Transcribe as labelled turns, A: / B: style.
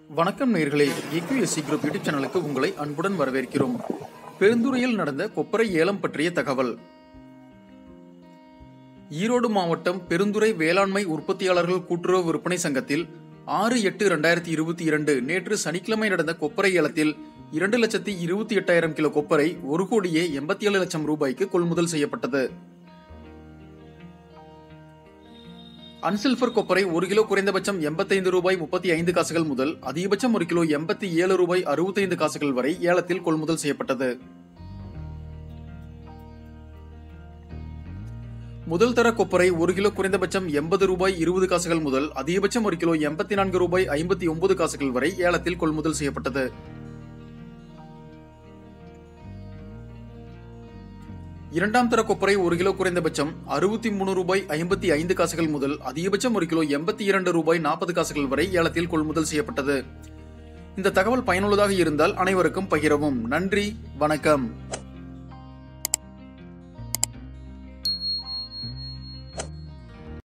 A: வணக்கம் நேர்களே EQSC group YouTube சேனலுக்கு உங்களை அன்புடன் வரவேற்கிறோம் பெருந்துறையில் நடந்த கொப்பரை ஏலம் பற்றிய தகவல் ஈரோடு மாவட்டம் பெருந்துறை வேளாண்மை உற்பத்தியாளர்கள் கூட்டுறவு விற்பனை சங்கத்தில் ஆறு எட்டு ரெண்டாயிரத்தி இருபத்தி இரண்டு நேற்று சனிக்கிழமை நடந்த கொப்பரை ஏலத்தில் இரண்டு லட்சத்தி இருபத்தி எட்டாயிரம் கிலோ கொப்பரை ஒரு கோடியே எண்பத்தி ஏழு லட்சம் ரூபாய்க்கு கொள்முதல் செய்யப்பட்டது அன்சில்பர் கொப்பரை ஒரு கிலோ குறைந்தபட்சம் எண்பத்தைந்து ரூபாய் முப்பத்தி ஐந்து காசுகள் முதல் அதிகபட்சம் ஒரு கிலோ எண்பத்தி ஏழு ரூபாய் அறுபத்தைந்து காசுகள் வரை ஏலத்தில் கொள்முதல் செய்யப்பட்டது முதல் தர கொப்பரை ஒரு கிலோ குறைந்தபட்சம் எண்பது ரூபாய் இருபது காசுகள் முதல் அதிகபட்சம் ஒரு கிலோ எண்பத்தி நான்கு ரூபாய் ஐம்பத்தி ஒன்பது காசுகள் வரை ஏலத்தில் கொள்முதல் செய்யப்பட்டது இரண்டாம் தர கொப்பரை ஒரு கிலோ குறைந்தபட்சம் அறுபத்தி மூணு ரூபாய் ஐம்பத்தி ஐந்து காசுகள் முதல் அதிகபட்சம் ஒரு கிலோ எண்பத்தி இரண்டு ரூபாய் நாற்பது காசுகள் வரை ஏலத்தில் கொள்முதல் செய்யப்பட்டது இந்த தகவல் பயனுள்ளதாக இருந்தால் அனைவருக்கும் பகிரவும் நன்றி வணக்கம்